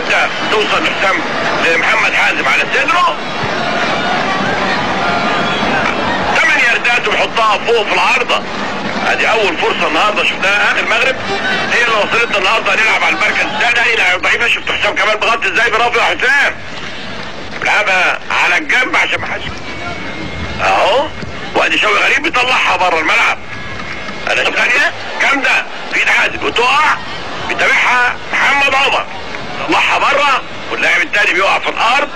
تبدا توصل لحسام لمحمد حازم على صدره ثمان ياردات ويحطها فوق في العارضه ادي اول فرصه النهارده شفناها اخر المغرب هي اللي وصلتنا النهارده نلعب على المركز الثاني لا ضعيفه شفت حسام كمان بغطي ازاي برافو يا حسام بيلعبها على الجنب عشان ما حدش اهو وادي شوقي غريب بيطلعها بره الملعب انا ثانيه جامده في ايد عادل وتقع بيتابعها محمد عمر طلعها بره واللاعب الثاني بيقع في الارض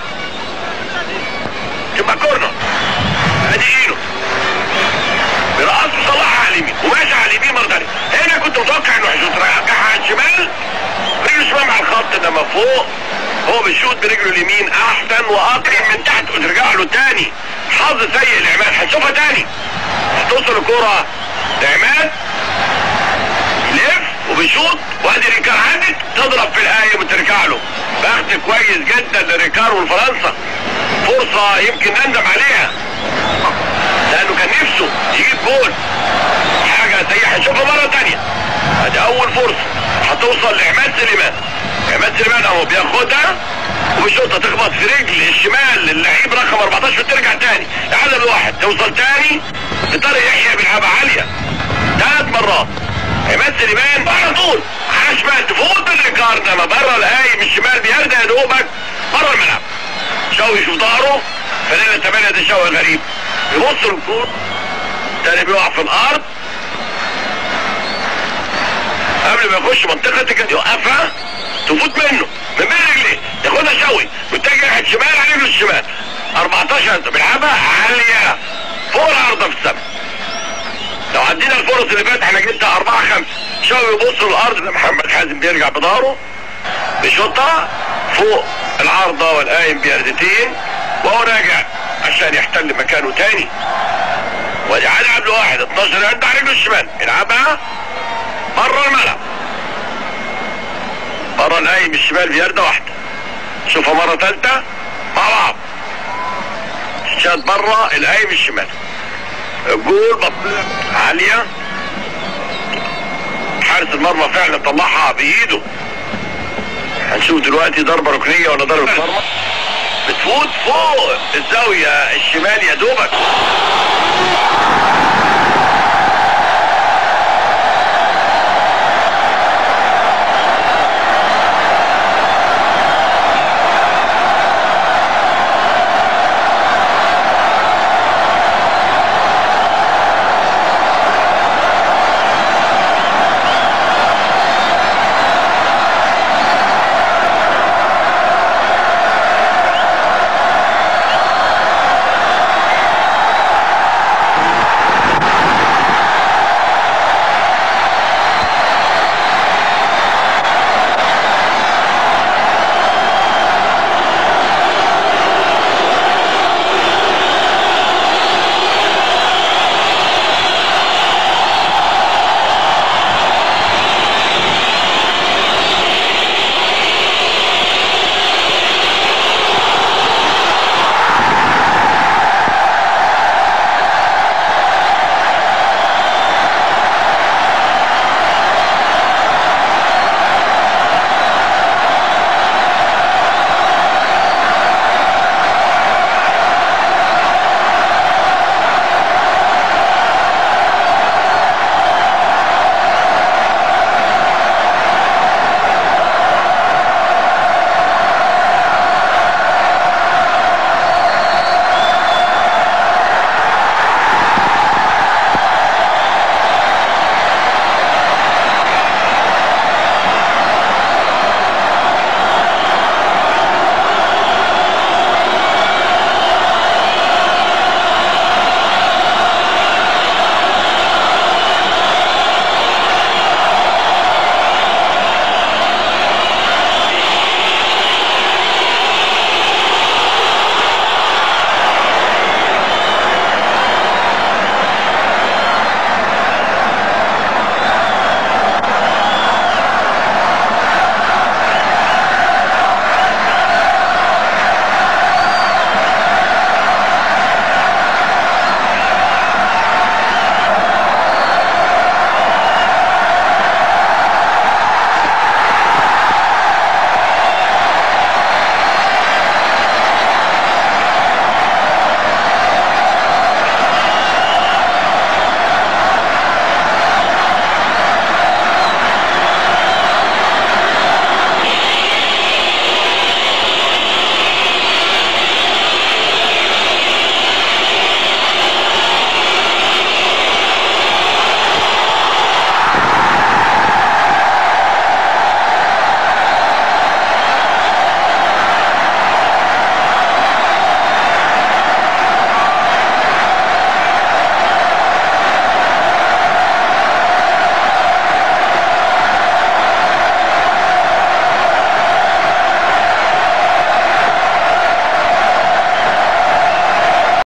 تبقى كورنر ادي ايده برقص وصلحها على اليمين وماشي على اليمين مره ثانيه هنا كنت متوقع انه هيشوط رجعها على الشمال رجله شمال مع الخط انما فوق هو بيشوط برجله اليمين احسن واقرب من تحت وترجع له تاني حظ سيء لعماد هنشوفها تاني هتوصل الكرة لعماد يلف وبيشوط وادي ريكار عدت تضرب في القايم وترجع له بخت كويس جدا لريكار والفرنسا فرصة يمكن نندم عليها لانه كان نفسه يجيب جول حاجة سيئة هنشوفها مرة تانية ادي اول فرصة هتوصل لعماد سليمان عماد سليمان اهو بياخدها وبيشوطها تخبط في رجل الشمال اللعيب رقم 14 وترجع تاني العدد واحد توصل تاني لطارق يحيى بيلعبها عالية ثلاث مرات عماد سليمان على طول على شمال تفوت بالريكارد اما بره القايم الشمال بيرجع يا دوبك بره الملعب شوقي يشوف ظهره فنانة 8 ده شوقي غريب يبص للكور تاني بيقع في الارض قبل ما يخش منطقة كده يوقفها تفوت منه من بين رجليه ياخدها شوي ويتجه ناحية الشمال على رجله الشمال 14 انت بيلعبها عالية فوق العارضة في السماء لو عدينا الفرص اللي فاتت احنا جبنا 4 5 شوي يبص للارض ده محمد حازم بيرجع بظهره بيشوطها فوق العارضة والقايم بيردتين وهو راجع عشان يحتل مكانه تاني وادي علي عبد الواحد 12 يرد على رجله الشمال يلعبها بره الملعب بره القايم الشمال بيردة واحدة شوفها مرة ثالثة مع بعض شاد بره القايم الشمال الجول بطلع عالية حارس المرمى فعلا طلعها بايده هنشوف دلوقتي ضربة ركنية ولا ضربة مرمى بتفوت فوق الزاوية الشمال يا دوبك